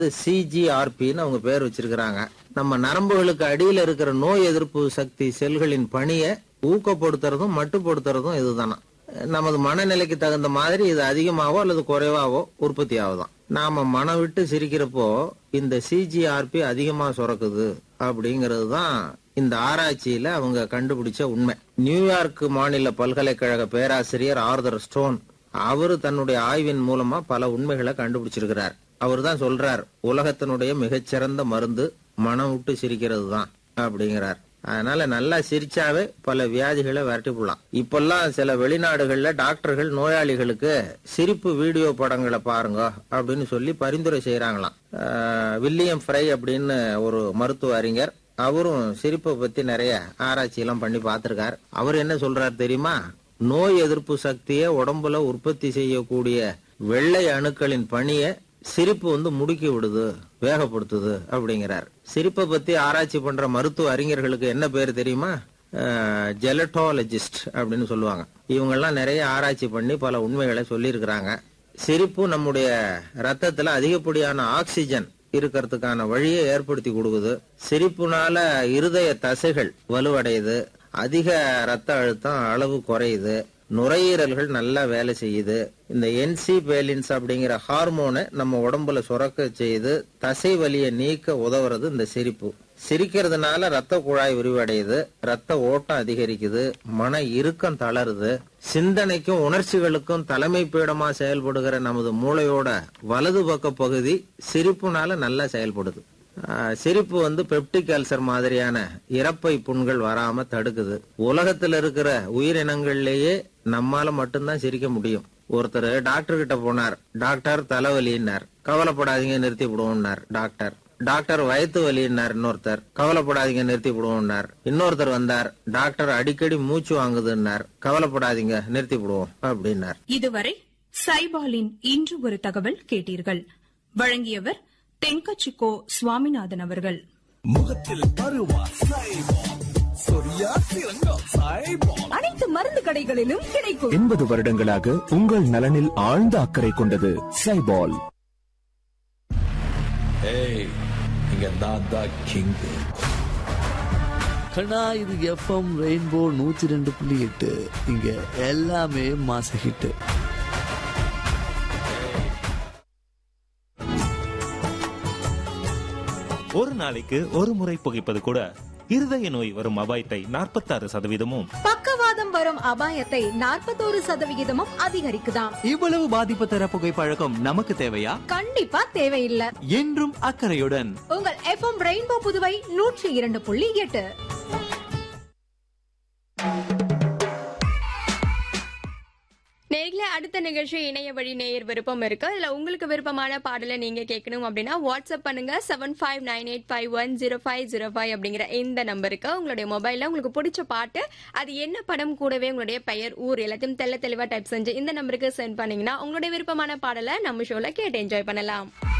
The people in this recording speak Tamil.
சிஜிஆர்பின்னு அவங்க பேர் வச்சிருக்கிறாங்க நம்ம நரம்புகளுக்கு அடியில இருக்கிற நோய் எதிர்ப்பு சக்தி செல்களின் பணியை ஊக்கப்படுத்துறதும் மட்டுப்படுத்துறதும் இதுதானா நமது மனநிலைக்கு தகுந்த மாதிரி இது அதிகமாவோ அல்லது குறைவாவோ உற்பத்தி ஆகுதாம் நாம மனம் விட்டு சிரிக்கிறப்போ இந்த சிஜிஆர்பி அதிகமா சுரக்குது அப்படிங்கிறது தான் இந்த ஆராய்ச்சியில அவங்க கண்டுபிடிச்ச உண்மை நியூயார்க் மாநில பல்கலைக்கழக பேராசிரியர் ஆர்தர் ஸ்டோன் அவரு தன்னுடைய ஆய்வின் மூலமா பல உண்மைகளை கண்டுபிடிச்சிருக்கிறார் அவர் தான் சொல்றார் உலகத்தினுடைய மிகச்சிறந்த மருந்து மனம் விட்டு சிரிக்கிறது தான் அப்படிங்கிறார் அதனால நல்லா சிரிச்சாவே பல வியாதிகளை விரட்டி போடலாம் இப்பெல்லாம் சில வெளிநாடுகள்ல டாக்டர்கள் நோயாளிகளுக்கு சிரிப்பு வீடியோ படங்களை பாருங்க அப்படின்னு சொல்லி பரிந்துரை செய்யறாங்களாம் ஆஹ் வில்லியம் ஃப்ரை அப்படின்னு ஒரு மருத்துவ அறிஞர் அவரும் சிரிப்பை பத்தி நிறைய ஆராய்ச்சி எல்லாம் பண்ணி பார்த்திருக்கார் அவர் என்ன சொல்றார் தெரியுமா நோய் எதிர்ப்பு சக்தியை உடம்புல உற்பத்தி செய்யக்கூடிய வெள்ளை அணுக்களின் பணியை சிரிப்பு வந்து முடுக்கி விடுது வேகப்படுத்துது அப்படிங்கிறார் சிரிப்பை பத்தி ஆராய்ச்சி பண்ற மருத்துவ அறிஞர்களுக்கு என்ன பேர் தெரியுமா ஜெலட்டாலஜிஸ்ட் அப்படின்னு சொல்லுவாங்க இவங்கெல்லாம் நிறைய ஆராய்ச்சி பண்ணி பல உண்மைகளை சொல்லியிருக்கிறாங்க சிரிப்பு நம்முடைய ரத்தத்துல அதிகப்படியான ஆக்சிஜன் இருக்கிறதுக்கான வழியை ஏற்படுத்தி கொடுக்குது சிரிப்புனால இருதய தசைகள் வலுவடையுது அதிக ரத்த அழுத்தம் அளவு குறையுது நுரையீரல்கள் நல்லா வேலை செய்யுது இந்த என்சி பேலின்ஸ் அப்படிங்கிற ஹார்மோனை நம்ம உடம்புல சுரக்க செய்து தசை வலியை நீக்க உதவுறது இந்த சிரிப்பு சிரிக்கிறதுனால ரத்த குழாய் விரிவடையுது ரத்த ஓட்டம் அதிகரிக்குது மன இறுக்கம் தளருது சிந்தனைக்கும் உணர்ச்சிகளுக்கும் தலைமை பீடமா செயல்படுகிற நமது மூளையோட வலது பக்க பகுதி சிரிப்புனால நல்லா செயல்படுது ஆஹ் சிரிப்பு வந்து பெப்டிக் அல்சர் மாதிரியான இறப்பை புண்கள் வராம தடுக்குது உலகத்துல இருக்கிற உயிரினங்கள்லயே நம்மால மட்டும்தான் சிரிக்க முடியும் ஒருத்தர் டாக்டர் கிட்ட போனார் டாக்டர் தலைவலின்னார் கவலைப்படாதீங்க நிறுத்தி விடுவோம்னார் டாக்டர் டாக்டர் வயிற்று வலின்னார் இன்னொருத்தர் கவலைப்படாதீங்க நிறுத்தி விடுவோம்னார் இன்னொருத்தர் வந்தார் டாக்டர் அடிக்கடி மூச்சு வாங்குதுன்னார் கவலைப்படாதீங்க நிறுத்தி விடுவோம் அப்படின்னார் இதுவரை சைபாலின் இன்று ஒரு தகவல் கேட்டீர்கள் வழங்கியவர் தென்கச்சிக்கோ சுவாமிநாதன் அவர்கள் முகத்தில் பருவா சைபால் சொரியா சிறங்கா சைபால் அனைத்து மருந்து கடைகளிலும் கிடைக்கும் எண்பது வருடங்களாக உங்கள் நலனில் ஆழ்ந்த அக்கறை கொண்டது சைபால் ஏய் இங்க நான் தான் கிங் கண்ணா இது எஃப்எம் ரெயின்போ நூத்தி ரெண்டு புள்ளி எட்டு இங்க எல்லாமே மாச ஹிட்டு ஒரு நாளைக்கு ஒரு முறை புகைப்பது கூட இருதய நோய் வரும் அபாயத்தை நாற்பத்தாறு சதவீதமும் பக்கவாதம் வரும் அபாயத்தை நாற்பத்தோரு சதவிகிதமும் அதிகரிக்குதாம் இவ்வளவு பாதிப்பு தர புகைப்பழக்கம் நமக்கு தேவையா கண்டிப்பா தேவையில்லை என்றும் அக்கறையுடன் உங்கள் எஃப்எம் ரெயின்போ புதுவை நூற்றி இரண்டு புள்ளி எட்டு நேர்களே அடுத்த நிகழ்ச்சி இணைய வழி நேயர் விருப்பம் இருக்கு இதுல உங்களுக்கு விருப்பமான பாடலை நீங்க கேட்கணும் அப்படின்னா வாட்ஸ்அப் பண்ணுங்க seven five nine eight five one zero five zero five அப்படிங்கிற இந்த நம்பருக்கு உங்களுடைய மொபைல்ல உங்களுக்கு பிடிச்ச பாட்டு அது என்ன படம் கூடவே உங்களுடைய பெயர் ஊர் எல்லாத்தையும் தெள்ள தெளிவா டைப் செஞ்சு இந்த நம்பருக்கு சென்ட் பண்ணீங்கன்னா உங்களுடைய விருப்பமான பாடலை நம்ம ஷோல கேட்டு என்ஜாய் பண்ணலாம்